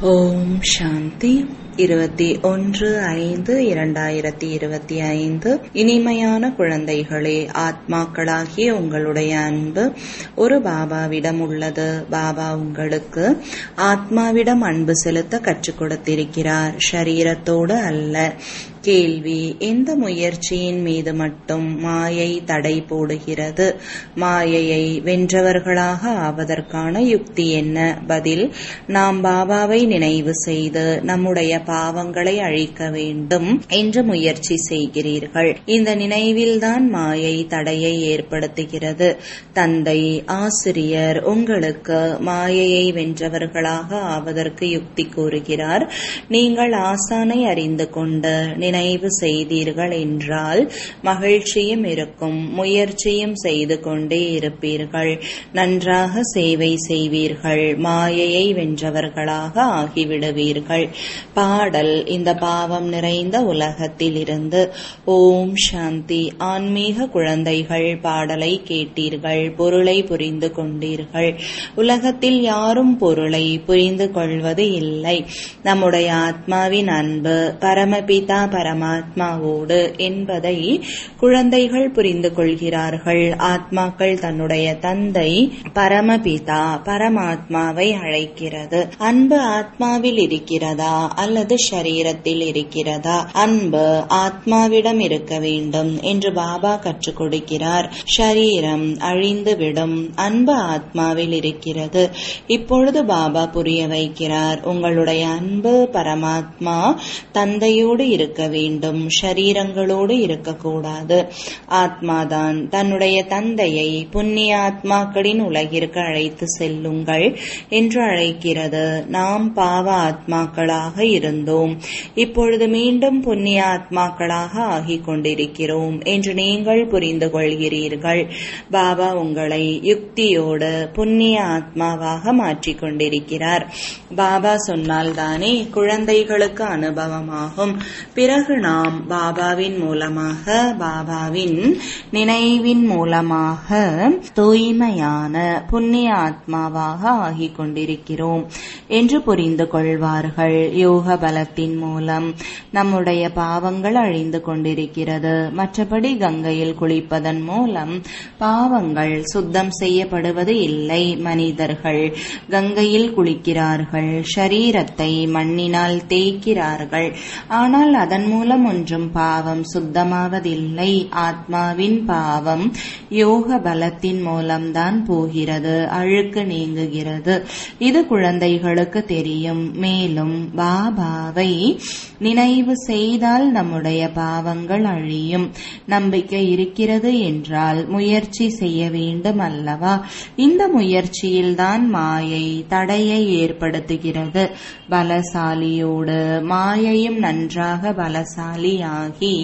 ஓம் சாந்தி இருபத்தி ஒன்று ஐந்து இரண்டாயிரத்தி இருபத்தி ஐந்து இனிமையான குழந்தைகளே ஆத்மாக்களாகிய உங்களுடைய அன்பு ஒரு பாபாவிடம் உள்ளது பாபா உங்களுக்கு ஆத்மாவிடம் அன்பு செலுத்த கற்றுக் கொடுத்திருக்கிறார் ஷரீரத்தோடு அல்ல கேள்வி எந்த முயற்சியின் மீது மட்டும் மாயை தடை போடுகிறது மாயையை வென்றவர்களாக ஆவதற்கான யுக்தி என்ன பதில் நாம் பாபாவை நினைவு செய்து நம்முடைய பாவங்களை அழிக்க வேண்டும் என்று முயற்சி செய்கிறீர்கள் இந்த நினைவில்தான் மாயை தடையை ஏற்படுத்துகிறது தந்தை ஆசிரியர் உங்களுக்கு மாயையை வென்றவர்களாக ஆவதற்கு யுக்தி கூறுகிறார் நீங்கள் ஆசானை அறிந்து கொண்டு நினைவு செய்தீர்கள் என்றால் மகிழ்ச்சியும் இருக்கும் முயற்சியும் செய்து கொண்டே இருப்பீர்கள் நன்றாக சேவை செய்வீர்கள் மாயையை வென்றவர்களாக ஆகிவிடுவீர்கள் பாடல் இந்த பாவம் நிறைந்த உலகத்தில் இருந்து ஓம் சாந்தி ஆன்மீக குழந்தைகள் பாடலை கேட்டீர்கள் பொருளை புரிந்து கொண்டீர்கள் உலகத்தில் யாரும் பொருளை புரிந்து கொள்வது இல்லை நம்முடைய ஆத்மாவின் அன்பு பரமபிதா பரமாத்மாவோடு என்பதை குழந்தைகள் புரிந்து கொள்கிறார்கள் ஆத்மாக்கள் தன்னுடைய தந்தை பரமபிதா பரமாத்மாவை அழைக்கிறது அன்பு ஆத்மாவில் இருக்கிறதா அல்லது ஷரீரத்தில் இருக்கிறதா அன்பு ஆத்மாவிடம் இருக்க வேண்டும் என்று பாபா கற்றுக் கொடுக்கிறார் ஷரீரம் அழிந்துவிடும் அன்பு ஆத்மாவில் இருக்கிறது இப்பொழுது பாபா புரிய வைக்கிறார் உங்களுடைய அன்பு பரமாத்மா தந்தையோடு இருக்க வேண்டும் ஷரீரங்களோடு இருக்கக்கூடாது ஆத்மாதான் தன்னுடைய தந்தையை புண்ணிய ஆத்மாக்களின் உலகிற்கு அழைத்து செல்லுங்கள் என்று அழைக்கிறது நாம் பாவ ஆத்மாக்களாக இருந்தோம் இப்பொழுது மீண்டும் புண்ணிய ஆத்மாக்களாக ஆகிக் கொண்டிருக்கிறோம் என்று நீங்கள் புரிந்து கொள்கிறீர்கள் பாபா உங்களை யுக்தியோடு புண்ணிய ஆத்மாவாக மாற்றிக் கொண்டிருக்கிறார் பாபா சொன்னால்தானே குழந்தைகளுக்கு அனுபவமாகும் பிறகு நாம் பாபாவின் மூலமாக பாபாவின் நினைவின் மூலமாக தூய்மையான புண்ணிய ஆத்மாவாக ஆகிக் கொண்டிருக்கிறோம் என்று புரிந்து கொள்வார்கள் யோக பலத்தின் மூலம் நம்முடைய பாவங்கள் அழிந்து கொண்டிருக்கிறது மற்றபடி கங்கையில் குளிப்பதன் மூலம் பாவங்கள் சுத்தம் செய்யப்படுவது இல்லை மனிதர்கள் கங்கையில் குளிக்கிறார்கள் ஷரீரத்தை மண்ணினால் தேய்க்கிறார்கள் ஆனால் அதன் மூலம் ஒன்றும் பாவம் சுத்தமாவதில்லை ஆத்மாவின் பாவம் யோக பலத்தின் மூலம்தான் போகிறது அழுக்கு நீங்குகிறது இது குழந்தைகளுக்கு தெரியும் மேலும் பாபாவை நினைவு செய்தால் நம்முடைய பாவங்கள் அழியும் நம்பிக்கை இருக்கிறது என்றால் முயற்சி செய்ய வேண்டும் அல்லவா இந்த முயற்சியில்தான் மாயை தடையை ஏற்படுத்துகிறது பலசாலியோடு மாயையும் நன்றாக பலசாலியாகி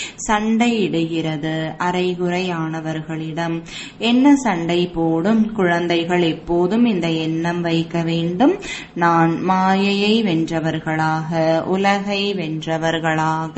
சண்டையிடுகிறது அரைகுறையானவர்களிடம் என்ன சண்டை போடும் குழந்தைகள் எப்போதும் இந்த எண்ணம் வைக்க வேண்டும் நான் மாயையை வென்றவர்களாக உலகை வென்றவர்களாக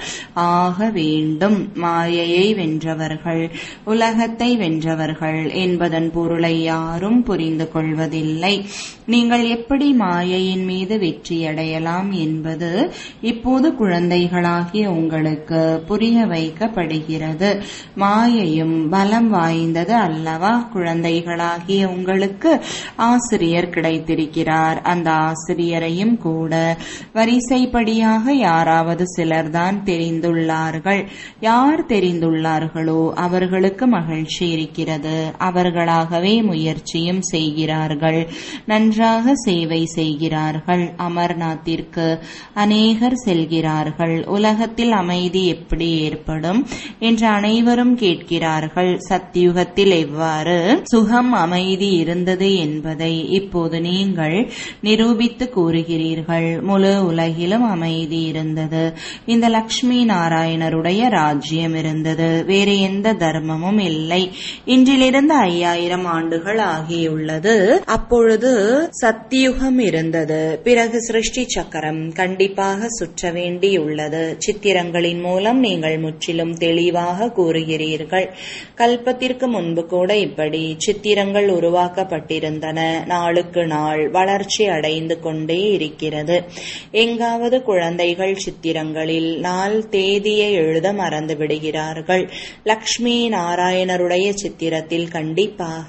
ஆக வேண்டும் மாயையை வென்றவர்கள் உலகத்தை வென்றவர்கள் என்பதன் பொருளை யாரும் புரிந்து கொள்வதில்லை நீங்கள் எப்படி மாயையின் மீது வெற்றியடையலாம் என்பது இப்போது குழந்தைகளாகிய உங்களுக்கு புரிய வைக்கப்படுகிறது மாயையும் பலம் வாய்ந்தது அல்லவா குழந்தைகளாகிய உங்களுக்கு ஆசிரியர் கிடைத்திருக்கிறார் அந்த ஆசிரியரையும் கூட வரிசைப்படியாக யாராவது சிலர்தான் தெரிந்துள்ளார்கள் யார் தெரிந்துள்ளார்களோ அவர்களுக்கு மகிழ்ச்சி இருக்கிறது அவர்களாகவே முயற்சியும் செய்கிறார்கள் நன்றாக சேவை செய்கிறார்கள் அமர்நாத்திற்கு அநேகர் செல்கிறார்கள் உலகத்தில் அமைதி எப்படி ஏற்படும் என்று அனைவரும் கேட்கிறார்கள் சத்தியுகத்தில் எவ்வாறு சுகம் அமைதி இருந்தது என்பதை இப்போது நீங்கள் நிரூபித்து கூறுகிறீர்கள் முழு உலகிலும் அமைதி இருந்தது இந்த லக்ஷ்மி நாராயணருடைய ராஜ்யம் இருந்தது வேறு எந்த தர்மமும் இல்லை இன்றிலிருந்து ஐயாயிரம் ஆண்டுகள் ஆகியுள்ளது அப்பொழுது சத்தியுகம் இருந்தது பிறகு சிருஷ்டி சக்கரம் கண்டிப்பாக சுற்ற வேண்டியுள்ளது நல்லது சித்திரங்களின் மூலம் நீங்கள் முற்றிலும் தெளிவாக கூறுகிறீர்கள் கல்பத்திற்கு முன்பு கூட இப்படி சித்திரங்கள் உருவாக்கப்பட்டிருந்தன நாளுக்கு நாள் வளர்ச்சி அடைந்து கொண்டே இருக்கிறது எங்காவது குழந்தைகள் சித்திரங்களில் நாள் தேதியை எழுத மறந்து விடுகிறார்கள் லக்ஷ்மி நாராயணருடைய சித்திரத்தில் கண்டிப்பாக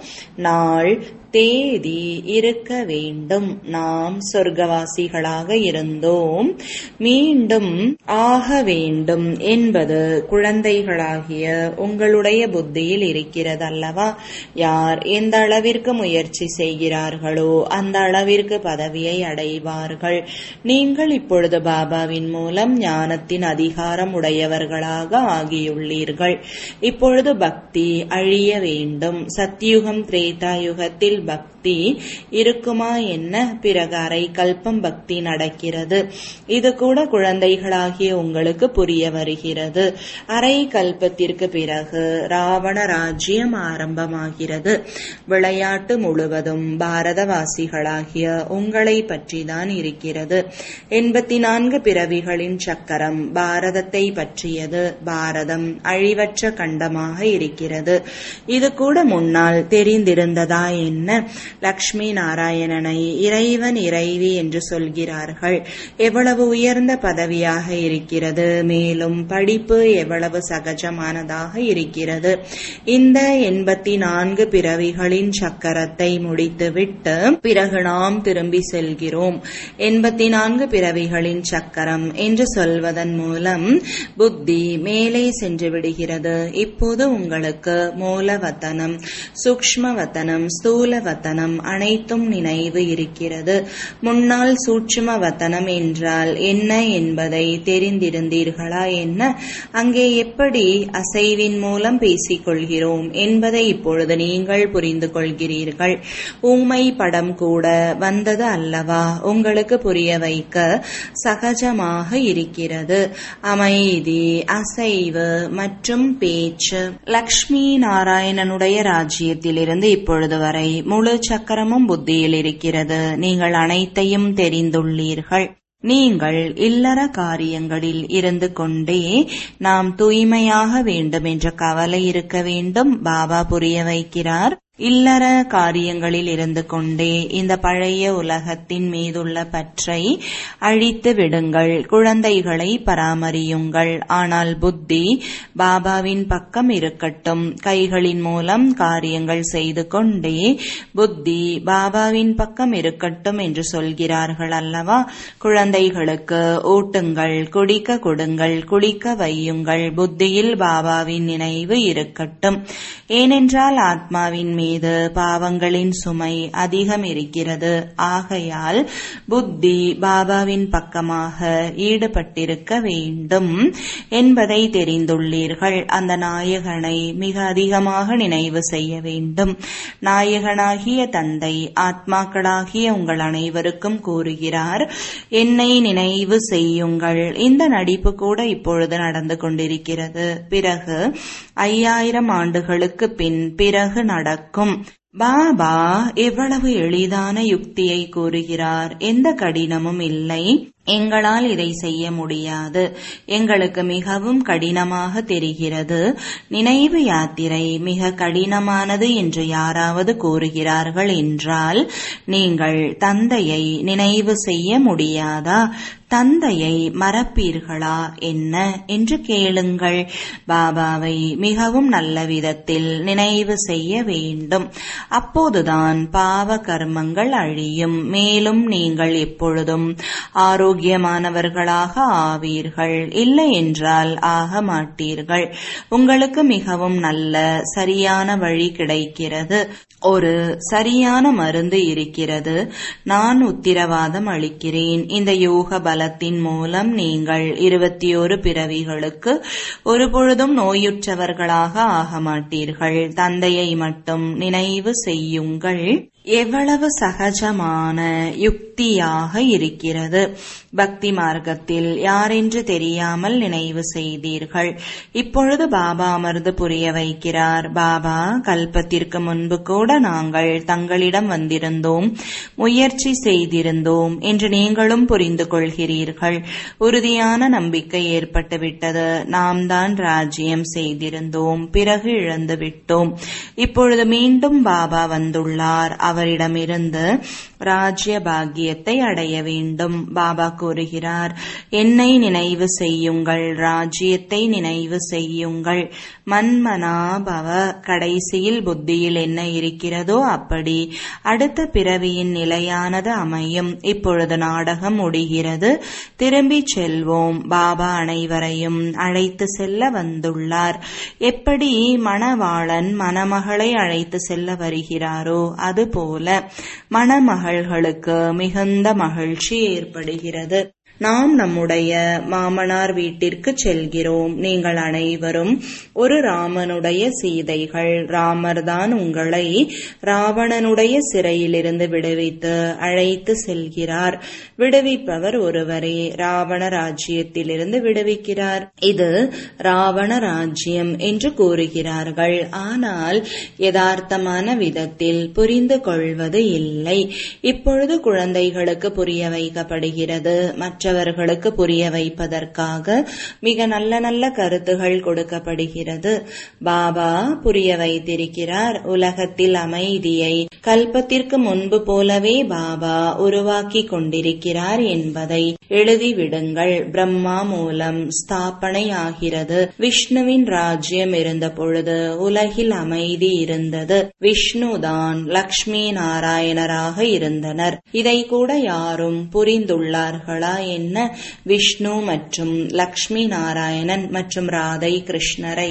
நாள் தேதி இருக்க வேண்டும் நாம் சொர்க்கவாசிகளாக இருந்தோம் மீண்டும் ஆக வேண்டும் என்பது குழந்தைகளாகிய உங்களுடைய புத்தியில் இருக்கிறது அல்லவா யார் எந்த அளவிற்கு முயற்சி செய்கிறார்களோ அந்த அளவிற்கு பதவியை அடைவார்கள் நீங்கள் இப்பொழுது பாபாவின் மூலம் ஞானத்தின் அதிகாரம் உடையவர்களாக ஆகியுள்ளீர்கள் இப்பொழுது பக்தி அழிய வேண்டும் சத்தியுகம் திரேதாயுகத்தில் பக்தி இருக்குமா என்ன பிறகு அரை கல்பம் பக்தி நடக்கிறது இது கூட குழந்தைகளாகிய உங்களுக்கு புரிய வருகிறது அரை கல்பத்திற்கு பிறகு ராவண ராஜ்யம் ஆரம்பமாகிறது விளையாட்டு முழுவதும் பாரதவாசிகளாகிய உங்களை பற்றிதான் இருக்கிறது எண்பத்தி நான்கு பிறவிகளின் சக்கரம் பாரதத்தை பற்றியது பாரதம் அழிவற்ற கண்டமாக இருக்கிறது இது கூட முன்னால் தெரிந்திருந்ததா என்ன லக்ஷ்மி நாராயணனை இறைவன் இறைவி என்று சொல்கிறார்கள் எவ்வளவு உயர்ந்த பதவியாக இருக்கிறது மேலும் படிப்பு எவ்வளவு சகஜமானதாக இருக்கிறது இந்த எண்பத்தி நான்கு பிறவிகளின் சக்கரத்தை முடித்துவிட்டு பிறகு நாம் திரும்பி செல்கிறோம் எண்பத்தி நான்கு பிறவிகளின் சக்கரம் என்று சொல்வதன் மூலம் புத்தி மேலே சென்று விடுகிறது இப்போது உங்களுக்கு மூலவத்தனம் சூக்ஷ்மவத்தனம் ஸ்தூலவத்தனம் அனைத்தும் நினைவு இருக்கிறது முன்னால் சூட்சும வத்தனம் என்றால் என்ன என்பதை தெரிந்திருந்தீர்களா என்ன அங்கே எப்படி அசைவின் மூலம் பேசிக் கொள்கிறோம் என்பதை இப்பொழுது நீங்கள் புரிந்து கொள்கிறீர்கள் ஊமை படம் கூட வந்தது அல்லவா உங்களுக்கு புரிய வைக்க சகஜமாக இருக்கிறது அமைதி அசைவு மற்றும் பேச்சு லக்ஷ்மி நாராயணனுடைய ராஜ்யத்திலிருந்து இப்பொழுது வரை முழு சக்கரமும் புத்தியில் இருக்கிறது நீங்கள் அனைத்தையும் தெரிந்துள்ளீர்கள் நீங்கள் இல்லற காரியங்களில் இருந்து கொண்டே நாம் தூய்மையாக வேண்டும் என்ற கவலை இருக்க வேண்டும் பாபா புரிய வைக்கிறார் இல்லற காரியங்களில் இருந்து கொண்டே இந்த பழைய உலகத்தின் மீதுள்ள பற்றை அழித்து விடுங்கள் குழந்தைகளை பராமரியுங்கள் ஆனால் புத்தி பாபாவின் பக்கம் இருக்கட்டும் கைகளின் மூலம் காரியங்கள் செய்து கொண்டே புத்தி பாபாவின் பக்கம் இருக்கட்டும் என்று சொல்கிறார்கள் அல்லவா குழந்தைகளுக்கு ஊட்டுங்கள் குடிக்க கொடுங்கள் குளிக்க வையுங்கள் புத்தியில் பாபாவின் நினைவு இருக்கட்டும் ஏனென்றால் ஆத்மாவின் மீது மீது பாவங்களின் சுமை அதிகம் இருக்கிறது ஆகையால் புத்தி பாபாவின் பக்கமாக ஈடுபட்டிருக்க வேண்டும் என்பதை தெரிந்துள்ளீர்கள் அந்த நாயகனை மிக அதிகமாக நினைவு செய்ய வேண்டும் நாயகனாகிய தந்தை ஆத்மாக்களாகிய உங்கள் அனைவருக்கும் கூறுகிறார் என்னை நினைவு செய்யுங்கள் இந்த நடிப்பு கூட இப்பொழுது நடந்து கொண்டிருக்கிறது பிறகு ஐயாயிரம் ஆண்டுகளுக்கு பின் பிறகு நடக்கும் பாபா எவ்வளவு எளிதான யுக்தியை கூறுகிறார் எந்த கடினமும் இல்லை எங்களால் இதை செய்ய முடியாது எங்களுக்கு மிகவும் கடினமாக தெரிகிறது நினைவு யாத்திரை மிக கடினமானது என்று யாராவது கூறுகிறார்கள் என்றால் நீங்கள் தந்தையை நினைவு செய்ய முடியாதா தந்தையை மறப்பீர்களா என்ன என்று கேளுங்கள் பாபாவை மிகவும் நல்ல விதத்தில் நினைவு செய்ய வேண்டும் அப்போதுதான் பாவ கர்மங்கள் அழியும் மேலும் நீங்கள் எப்பொழுதும் ஆரோக்கியமானவர்களாக ஆவீர்கள் இல்லை என்றால் ஆக மாட்டீர்கள் உங்களுக்கு மிகவும் நல்ல சரியான வழி கிடைக்கிறது ஒரு சரியான மருந்து இருக்கிறது நான் உத்திரவாதம் அளிக்கிறேன் இந்த யோக பலத்தின் மூலம் நீங்கள் இருபத்தி ஒரு பிறவிகளுக்கு ஒருபொழுதும் நோயுற்றவர்களாக ஆக மாட்டீர்கள் தந்தையை மட்டும் நினைவு செய்யுங்கள் எவ்வளவு சகஜமான யுக்தியாக இருக்கிறது பக்தி மார்க்கத்தில் யாரென்று தெரியாமல் நினைவு செய்தீர்கள் இப்பொழுது பாபா அமர்ந்து புரிய வைக்கிறார் பாபா கல்பத்திற்கு முன்பு கூட நாங்கள் தங்களிடம் வந்திருந்தோம் முயற்சி செய்திருந்தோம் என்று நீங்களும் புரிந்து கொள்கிறீர்கள் உறுதியான நம்பிக்கை ஏற்பட்டுவிட்டது நாம் தான் ராஜ்யம் செய்திருந்தோம் பிறகு இழந்து விட்டோம் இப்பொழுது மீண்டும் பாபா வந்துள்ளார் அவரிடமிருந்து ராஜ்ய பாக்கியத்தை அடைய வேண்டும் பாபா கூறுகிறார் என்னை நினைவு செய்யுங்கள் ராஜ்யத்தை நினைவு செய்யுங்கள் மன்மனாபவ கடைசியில் புத்தியில் என்ன இருக்கிறதோ அப்படி அடுத்த பிறவியின் நிலையானது அமையும் இப்பொழுது நாடகம் முடிகிறது திரும்பிச் செல்வோம் பாபா அனைவரையும் அழைத்து செல்ல வந்துள்ளார் எப்படி மணவாளன் மணமகளை அழைத்து செல்ல வருகிறாரோ அதுபோல மணமகள்களுக்கு மிகுந்த மகிழ்ச்சி ஏற்படுகிறது நாம் நம்முடைய மாமனார் வீட்டிற்கு செல்கிறோம் நீங்கள் அனைவரும் ஒரு ராமனுடைய சீதைகள் ராமர்தான் உங்களை ராவணனுடைய சிறையிலிருந்து விடுவித்து அழைத்து செல்கிறார் விடுவிப்பவர் ஒருவரே ராவண ராஜ்யத்திலிருந்து விடுவிக்கிறார் இது ராவண ராஜ்யம் என்று கூறுகிறார்கள் ஆனால் யதார்த்தமான விதத்தில் புரிந்து கொள்வது இல்லை இப்பொழுது குழந்தைகளுக்கு புரிய வைக்கப்படுகிறது மற்ற மற்றவர்களுக்கு புரிய வைப்பதற்காக மிக நல்ல நல்ல கருத்துகள் கொடுக்கப்படுகிறது பாபா புரிய வைத்திருக்கிறார் உலகத்தில் அமைதியை கல்பத்திற்கு முன்பு போலவே பாபா உருவாக்கி கொண்டிருக்கிறார் என்பதை எழுதிவிடுங்கள் பிரம்மா மூலம் ஸ்தாபனை ஆகிறது விஷ்ணுவின் ராஜ்யம் இருந்த பொழுது உலகில் அமைதி இருந்தது விஷ்ணுதான் லக்ஷ்மி நாராயணராக இருந்தனர் இதை கூட யாரும் புரிந்துள்ளார்களா என்ன விஷ்ணு மற்றும் லக்ஷ்மி நாராயணன் மற்றும் ராதை கிருஷ்ணரை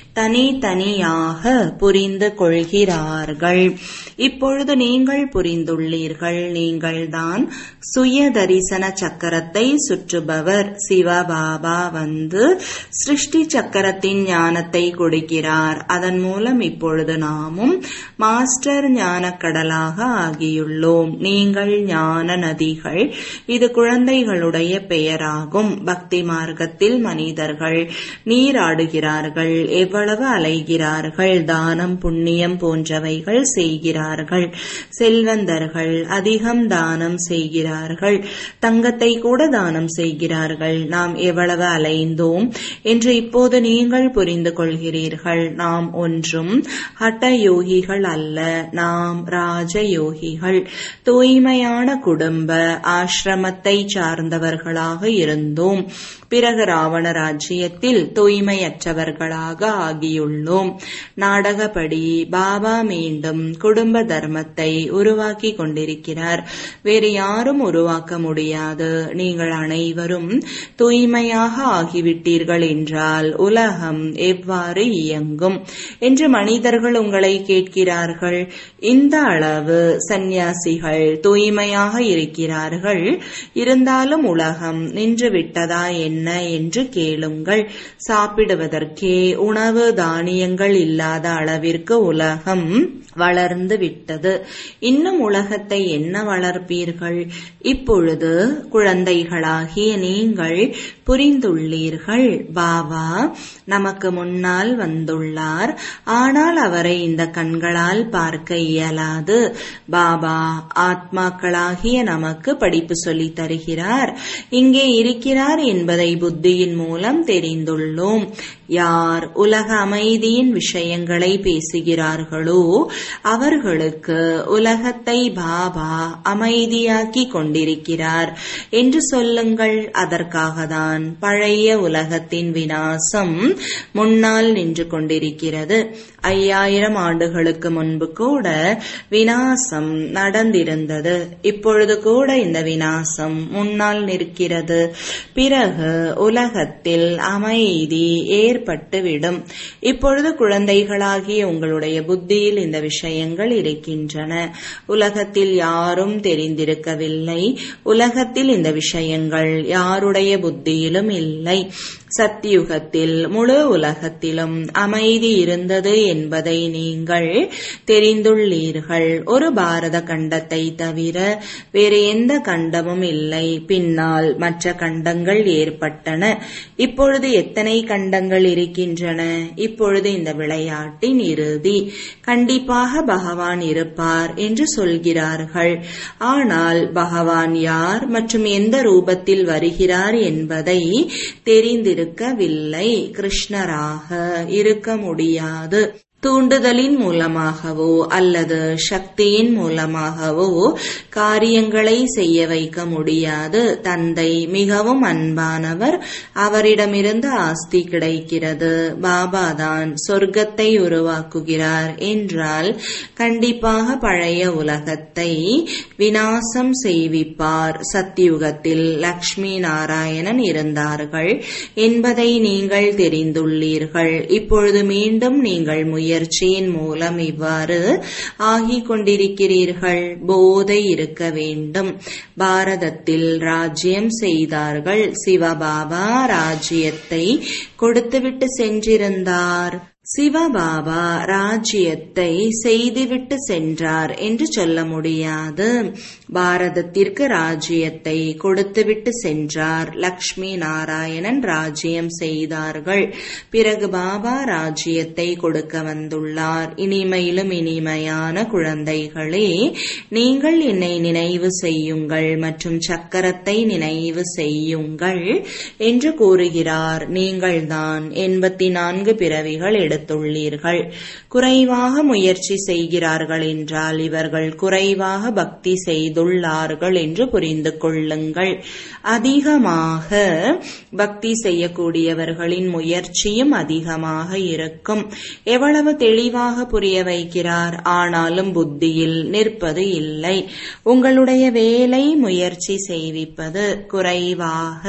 தனித்தனியாக புரிந்து கொள்கிறார்கள் இப்பொழுது நீங்கள் புரிந்துள்ளீர்கள் நீங்கள்தான் சுய தரிசன சக்கரத்தை சுற்றுபவர் சிவபாபா வந்து சிருஷ்டி சக்கரத்தின் ஞானத்தை கொடுக்கிறார் அதன் மூலம் இப்பொழுது நாமும் மாஸ்டர் ஞானக்கடலாக ஆகியுள்ளோம் நீங்கள் ஞான நதிகள் இது குழந்தைகளுடைய பெயராகும் பக்தி மார்க்கத்தில் மனிதர்கள் நீராடுகிறார்கள் எவ்வளவு அலைகிறார்கள் தானம் புண்ணியம் போன்றவைகள் செய்கிறார்கள் செல்வந்தர்கள் அதிகம் தானம் செய்கிறார்கள் தங்கத்தை கூட தானம் செய்கிறார்கள் நாம் எவ்வளவு அலைந்தோம் என்று இப்போது நீங்கள் புரிந்து கொள்கிறீர்கள் நாம் ஒன்றும் ஹட்ட யோகிகள் அல்ல நாம் ராஜ யோகிகள் தூய்மையான குடும்ப ஆசிரமத்தை சார்ந்தவர்களாக இருந்தோம் பிறகு ராவண ராஜ்யத்தில் தூய்மையற்றவர்களாக ஆகியுள்ளோம் நாடகப்படி பாபா மீண்டும் குடும்ப தர்மத்தை உருவாக்கி கொண்டிருக்கிறார் வேறு யாரும் உருவாக்க முடியாது நீங்கள் அனைவரும் தூய்மையாக ஆகிவிட்டீர்கள் என்றால் உலகம் எவ்வாறு இயங்கும் என்று மனிதர்கள் உங்களை கேட்கிறார்கள் இந்த அளவு சந்நியாசிகள் தூய்மையாக இருக்கிறார்கள் இருந்தாலும் உலகம் நின்று விட்டதா என்ன என்று கேளுங்கள் சாப்பிடுவதற்கே உணவு தானியங்கள் இல்லாத அளவிற்கு உலகம் வளர்ந்து விட்டது இன்னும் உலகத்தை என்ன வளர்ப்பீர்கள் இப்பொழுது குழந்தைகளாகிய நீங்கள் புரிந்துள்ளீர்கள் பாபா நமக்கு முன்னால் வந்துள்ளார் ஆனால் அவரை இந்த கண்களால் பார்க்க இயலாது பாபா ஆத்மாக்களாகிய நமக்கு படிப்பு சொல்லித் தருகிறார் இங்கே இருக்கிறார் என்பதை புத்தியின் மூலம் தெரிந்துள்ளோம் யார் உலக அமைதியின் விஷயங்களை பேசுகிறார்களோ அவர்களுக்கு உலகத்தை பாபா அமைதியாக்கி கொண்டிருக்கிறார் என்று சொல்லுங்கள் அதற்காகத்தான் பழைய உலகத்தின் வினாசம் முன்னால் நின்று கொண்டிருக்கிறது ஐயாயிரம் ஆண்டுகளுக்கு முன்பு கூட வினாசம் நடந்திருந்தது இப்பொழுது கூட இந்த வினாசம் முன்னால் நிற்கிறது பிறகு உலகத்தில் அமைதி ஏற்பட்டுவிடும் இப்பொழுது குழந்தைகளாகிய உங்களுடைய புத்தியில் இந்த விஷயங்கள் இருக்கின்றன உலகத்தில் யாரும் தெரிந்திருக்கவில்லை உலகத்தில் இந்த விஷயங்கள் யாருடைய புத்தியிலும் இல்லை சத்தியுகத்தில் முழு உலகத்திலும் அமைதி இருந்தது என்பதை நீங்கள் தெரிந்துள்ளீர்கள் ஒரு பாரத கண்டத்தை தவிர வேறு எந்த கண்டமும் இல்லை பின்னால் மற்ற கண்டங்கள் ஏற்பட்டன இப்பொழுது எத்தனை கண்டங்கள் இருக்கின்றன இப்பொழுது இந்த விளையாட்டின் இறுதி கண்டிப்பாக பகவான் இருப்பார் என்று சொல்கிறார்கள் ஆனால் பகவான் யார் மற்றும் எந்த ரூபத்தில் வருகிறார் என்பதை தெரிந்திருக்கவில்லை கிருஷ்ணராக இருக்க முடியாது தூண்டுதலின் மூலமாகவோ அல்லது சக்தியின் மூலமாகவோ காரியங்களை செய்ய வைக்க முடியாது தந்தை மிகவும் அன்பானவர் அவரிடமிருந்து ஆஸ்தி கிடைக்கிறது பாபாதான் சொர்க்கத்தை உருவாக்குகிறார் என்றால் கண்டிப்பாக பழைய உலகத்தை வினாசம் செய்விப்பார் சத்தியுகத்தில் லக்ஷ்மி நாராயணன் இருந்தார்கள் என்பதை நீங்கள் தெரிந்துள்ளீர்கள் இப்பொழுது மீண்டும் நீங்கள் முயற்சி முயற்சியின் மூலம் இவ்வாறு ஆகிக் கொண்டிருக்கிறீர்கள் போதை இருக்க வேண்டும் பாரதத்தில் ராஜ்யம் செய்தார்கள் சிவபாபா ராஜ்யத்தை கொடுத்துவிட்டு சென்றிருந்தார் சிவபாபா ராஜ்யத்தை செய்துவிட்டு சென்றார் என்று சொல்ல முடியாது பாரதத்திற்கு ராஜ்யத்தை கொடுத்துவிட்டு சென்றார் லக்ஷ்மி நாராயணன் ராஜ்யம் செய்தார்கள் பிறகு பாபா ராஜ்யத்தை கொடுக்க வந்துள்ளார் இனிமையிலும் இனிமையான குழந்தைகளே நீங்கள் என்னை நினைவு செய்யுங்கள் மற்றும் சக்கரத்தை நினைவு செய்யுங்கள் என்று கூறுகிறார் நீங்கள்தான் எண்பத்தி நான்கு பிறவிகள் எடுத்துள்ளீர்கள் குறைவாக முயற்சி செய்கிறார்கள் என்றால் இவர்கள் குறைவாக பக்தி செய்துள்ளார்கள் என்று புரிந்து கொள்ளுங்கள் அதிகமாக பக்தி செய்யக்கூடியவர்களின் முயற்சியும் அதிகமாக இருக்கும் எவ்வளவு தெளிவாக புரிய வைக்கிறார் ஆனாலும் புத்தியில் நிற்பது இல்லை உங்களுடைய வேலை முயற்சி செய்விப்பது குறைவாக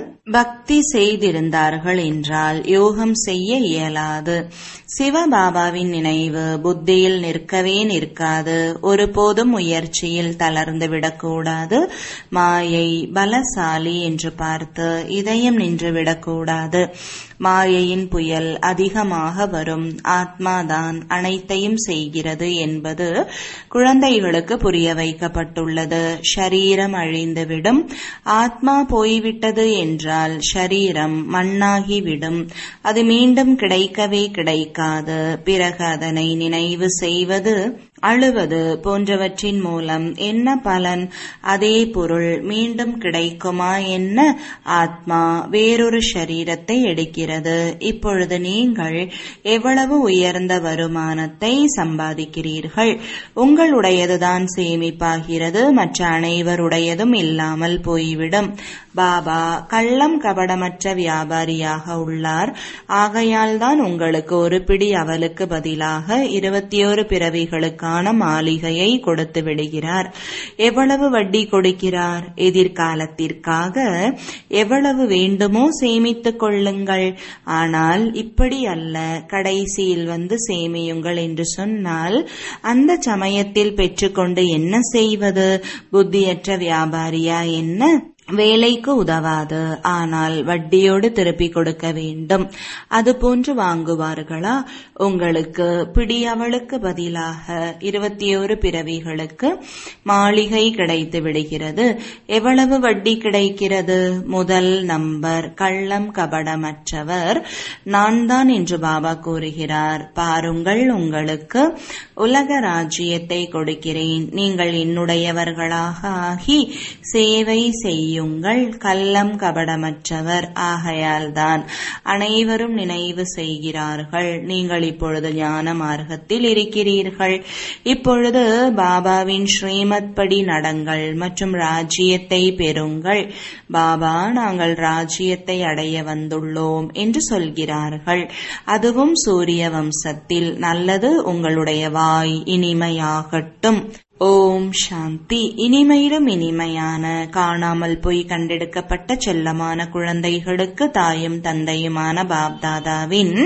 பக்தி செய்திருந்தார்கள் என்றால் யோகம் செய்ய இயலாது சிவபாபாவின் நினைவு புத்தியில் நிற்கவே நிற்காது ஒருபோதும் முயற்சியில் தளர்ந்து விடக்கூடாது மாயை பலசாலி என்று பார்த்து இதயம் நின்று விடக்கூடாது மாயையின் புயல் அதிகமாக வரும் ஆத்மாதான் அனைத்தையும் செய்கிறது என்பது குழந்தைகளுக்கு புரிய வைக்கப்பட்டுள்ளது ஷரீரம் அழிந்துவிடும் ஆத்மா போய்விட்டது என்றால் ஷரீரம் மண்ணாகிவிடும் அது மீண்டும் கிடைக்கவே கிடைக்காது பிறகு அதனை நினைவு செய்வது அழுவது போன்றவற்றின் மூலம் என்ன பலன் அதே பொருள் மீண்டும் கிடைக்குமா என்ன ஆத்மா வேறொரு ஷரீரத்தை எடுக்கிறது இப்பொழுது நீங்கள் எவ்வளவு உயர்ந்த வருமானத்தை சம்பாதிக்கிறீர்கள் உங்களுடையதுதான் சேமிப்பாகிறது மற்ற அனைவருடையதும் இல்லாமல் போய்விடும் பாபா கள்ளம் கபடமற்ற வியாபாரியாக உள்ளார் ஆகையால் தான் உங்களுக்கு ஒரு பிடி அவலுக்கு பதிலாக இருபத்தி ஒரு பிறவிகளுக்கான மாளிகையை கொடுத்து விடுகிறார் எவ்வளவு வட்டி கொடுக்கிறார் எதிர்காலத்திற்காக எவ்வளவு வேண்டுமோ சேமித்துக் கொள்ளுங்கள் ஆனால் இப்படி அல்ல கடைசியில் வந்து சேமியுங்கள் என்று சொன்னால் அந்த சமயத்தில் பெற்றுக்கொண்டு என்ன செய்வது புத்தியற்ற வியாபாரியா என்ன வேலைக்கு உதவாது ஆனால் வட்டியோடு திருப்பி கொடுக்க வேண்டும் அது போன்று வாங்குவார்களா உங்களுக்கு பிடி அவளுக்கு பதிலாக இருபத்தி ஒரு பிறவிகளுக்கு மாளிகை கிடைத்து விடுகிறது எவ்வளவு வட்டி கிடைக்கிறது முதல் நம்பர் கள்ளம் கபடமற்றவர் நான் தான் என்று பாபா கூறுகிறார் பாருங்கள் உங்களுக்கு உலக ராஜ்யத்தை கொடுக்கிறேன் நீங்கள் என்னுடையவர்களாக ஆகி சேவை செய்ய செய்யுங்கள் கள்ளம் கபடமற்றவர் ஆகையால்தான் அனைவரும் நினைவு செய்கிறார்கள் நீங்கள் இப்பொழுது ஞான மார்க்கத்தில் இருக்கிறீர்கள் இப்பொழுது பாபாவின் ஸ்ரீமத் படி நடங்கள் மற்றும் ராஜ்யத்தை பெறுங்கள் பாபா நாங்கள் ராஜ்யத்தை அடைய வந்துள்ளோம் என்று சொல்கிறார்கள் அதுவும் சூரிய வம்சத்தில் நல்லது உங்களுடைய வாய் இனிமையாகட்டும் ஓம் சாந்தி இனிமையிலும் இனிமையான காணாமல் போய் கண்டெடுக்கப்பட்ட செல்லமான குழந்தைகளுக்கு தாயும் தந்தையுமான பாப்தாதாவின்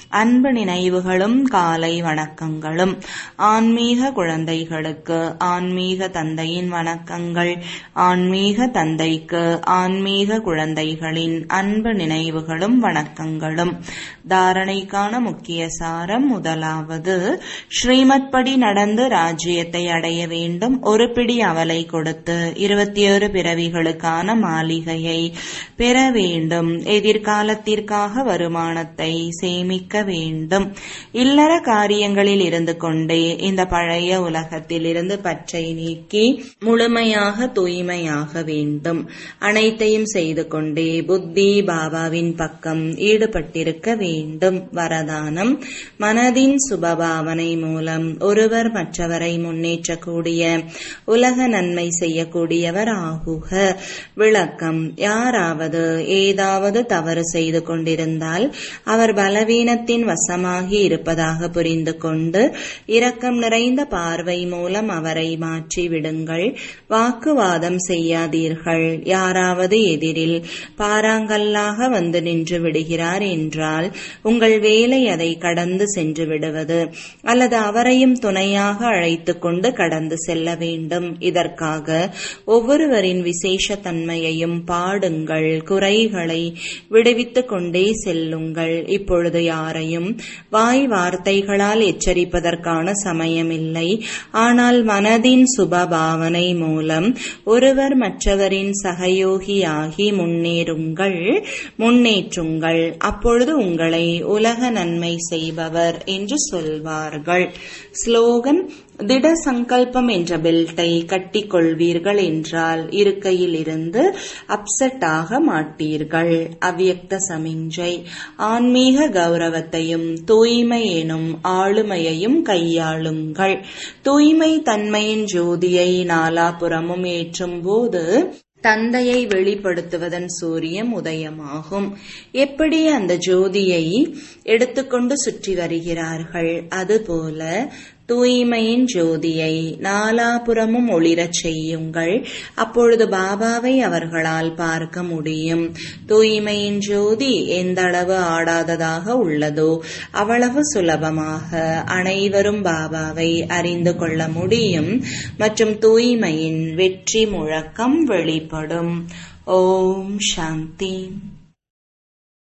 அன்பு நினைவுகளும் காலை வணக்கங்களும் ஆன்மீக குழந்தைகளுக்கு ஆன்மீக தந்தையின் வணக்கங்கள் ஆன்மீக தந்தைக்கு ஆன்மீக குழந்தைகளின் அன்பு நினைவுகளும் வணக்கங்களும் தாரணைக்கான முக்கிய சாரம் முதலாவது ஸ்ரீமத் படி நடந்து ராஜ்யத்தை அடைய வேண்டும் ஒரு பிடி அவலை கொடுத்து இருபத்தி ஒரு பிறவிகளுக்கான மாளிகையை பெற வேண்டும் எதிர்காலத்திற்காக வருமானத்தை சேமிக்க வேண்டும் இல்லற காரியங்களில் இருந்து கொண்டே இந்த பழைய உலகத்தில் இருந்து பற்றை நீக்கி முழுமையாக தூய்மையாக வேண்டும் அனைத்தையும் செய்து கொண்டே புத்தி பாபாவின் பக்கம் ஈடுபட்டிருக்க வேண்டும் வரதானம் மனதின் சுபபாவனை மூலம் ஒருவர் மற்றவரை முன்னேற்றக்கூடிய உலக நன்மை செய்யக்கூடியவர் ஆகுக விளக்கம் யாராவது ஏதாவது தவறு செய்து கொண்டிருந்தால் அவர் பலவீனத்தின் வசமாகி இருப்பதாக புரிந்து கொண்டு இரக்கம் நிறைந்த பார்வை மூலம் அவரை மாற்றி விடுங்கள் வாக்குவாதம் செய்யாதீர்கள் யாராவது எதிரில் பாறாங்கல்லாக வந்து நின்று விடுகிறார் என்றால் உங்கள் வேலை அதை கடந்து சென்று விடுவது அல்லது அவரையும் துணையாக அழைத்துக் கொண்டு கடந்து செல்ல வேண்டும் இதற்காக ஒவ்வொருவரின் விசேஷ தன்மையையும் பாடுங்கள் குறைகளை விடுவித்துக் கொண்டே செல்லுங்கள் இப்பொழுது யாரையும் வாய் வார்த்தைகளால் எச்சரிப்பதற்கான சமயமில்லை ஆனால் மனதின் சுப பாவனை மூலம் ஒருவர் மற்றவரின் சகயோகியாகி முன்னேறுங்கள் முன்னேற்றுங்கள் அப்பொழுது உங்களை உலக நன்மை செய்பவர் என்று சொல்வார்கள் ஸ்லோகன் திட சங்கல்பம் என்ற பெல்ட்டை கட்டிக்கொள்வீர்கள் என்றால் இருக்கையில் இருந்து அப்செட் ஆக மாட்டீர்கள் அவ்யக்த சமிஞ்சை ஆன்மீக கௌரவத்தையும் தூய்மை எனும் ஆளுமையையும் கையாளுங்கள் தூய்மை தன்மையின் ஜோதியை நாலாபுறமும் ஏற்றும் போது தந்தையை வெளிப்படுத்துவதன் சூரியம் உதயமாகும் எப்படி அந்த ஜோதியை எடுத்துக்கொண்டு சுற்றி வருகிறார்கள் அதுபோல தூய்மையின் ஜோதியை நாலாபுறமும் ஒளிரச் செய்யுங்கள் அப்பொழுது பாபாவை அவர்களால் பார்க்க முடியும் தூய்மையின் ஜோதி எந்த அளவு ஆடாததாக உள்ளதோ அவ்வளவு சுலபமாக அனைவரும் பாபாவை அறிந்து கொள்ள முடியும் மற்றும் தூய்மையின் வெற்றி முழக்கம் வெளிப்படும் ஓம் சாந்தி